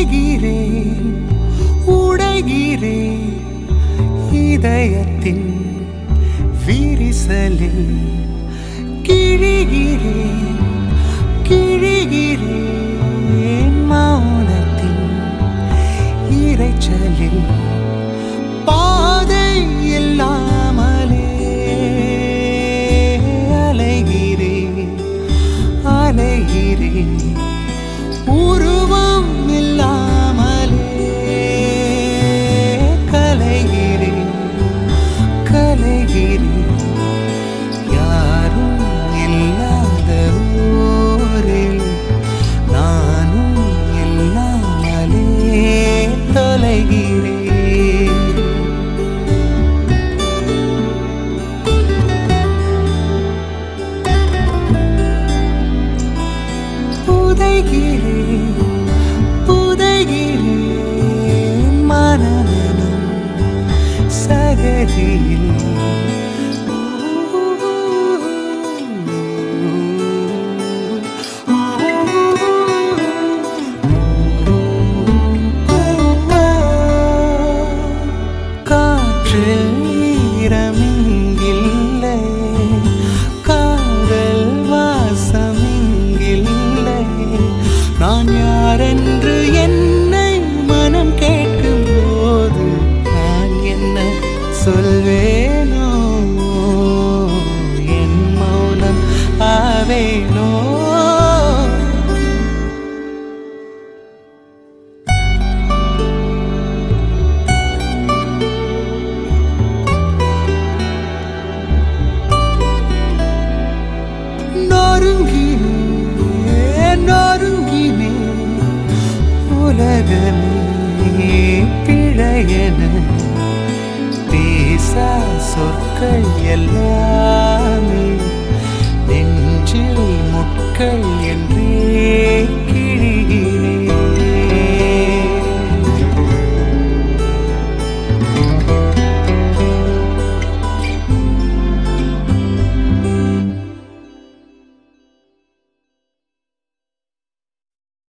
உடைகிறேன் உடைகிறேன் இதயத்தின் விரிசலில் கிழிகிறேன் கிழிகிறேன் மௌனத்தின் இரைச்சலில் பாதை இல்லாமலே அலைகிறேன் அலைகிறேன் உருவம் இல்லாமலே கலைகிறேன் கலைகிறேன் யாரும் இல்லாத ஊரில் நானும் இல்லாமலே தொலைகிறேன் புதைகிறேன் புதைகிறேன் மனமெனும் சகதியில் காற்றில் ஈரமிங்கில்லை காதல் வாசமிங்கில்லை நான் யாரென்று என்னை மனம் கேட்கும் போது நான் என்ன சொல்வேனோ என் மௌனம் ஆவேனோ நொறுங்கினேன் நொறுங்கினேன் உலகமே பிழையன பேசா சொற்கள் எல்லாம்